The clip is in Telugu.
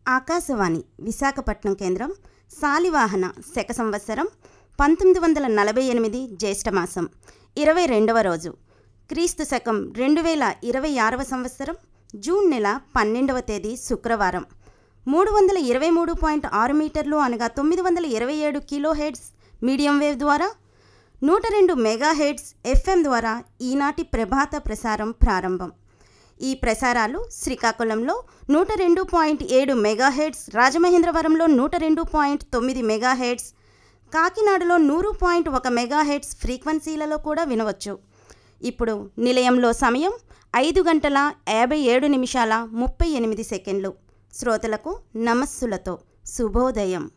ఆకాశవాణి విశాఖపట్నం కేంద్రం శాలివాహన శక సంవత్సరం పంతొమ్మిది వందల నలభై ఎనిమిది జ్యేష్ఠమాసం ఇరవై రెండవ రోజు క్రీస్తు శకం రెండు వేల ఇరవై ఆరవ సంవత్సరం జూన్ నెల పన్నెండవ తేదీ శుక్రవారం మూడు వందల ఇరవై మూడు పాయింట్ ఆరు మీటర్లు అనగా తొమ్మిది వందల ఇరవై ఏడు కిలో హెడ్స్ మీడియం వేవ్ ద్వారా నూట రెండు మెగా హెడ్స్ ఎఫ్ఎం ద్వారా ఈనాటి ప్రభాత ప్రసారం ప్రారంభం ఈ ప్రసారాలు శ్రీకాకుళంలో నూట రెండు పాయింట్ ఏడు మెగాహెడ్స్ రాజమహేంద్రవరంలో నూట రెండు పాయింట్ తొమ్మిది మెగాహెడ్స్ కాకినాడలో నూరు పాయింట్ ఒక మెగాహెడ్స్ ఫ్రీక్వెన్సీలలో కూడా వినవచ్చు ఇప్పుడు నిలయంలో సమయం ఐదు గంటల యాభై ఏడు నిమిషాల ముప్పై ఎనిమిది సెకండ్లు శ్రోతలకు నమస్సులతో శుభోదయం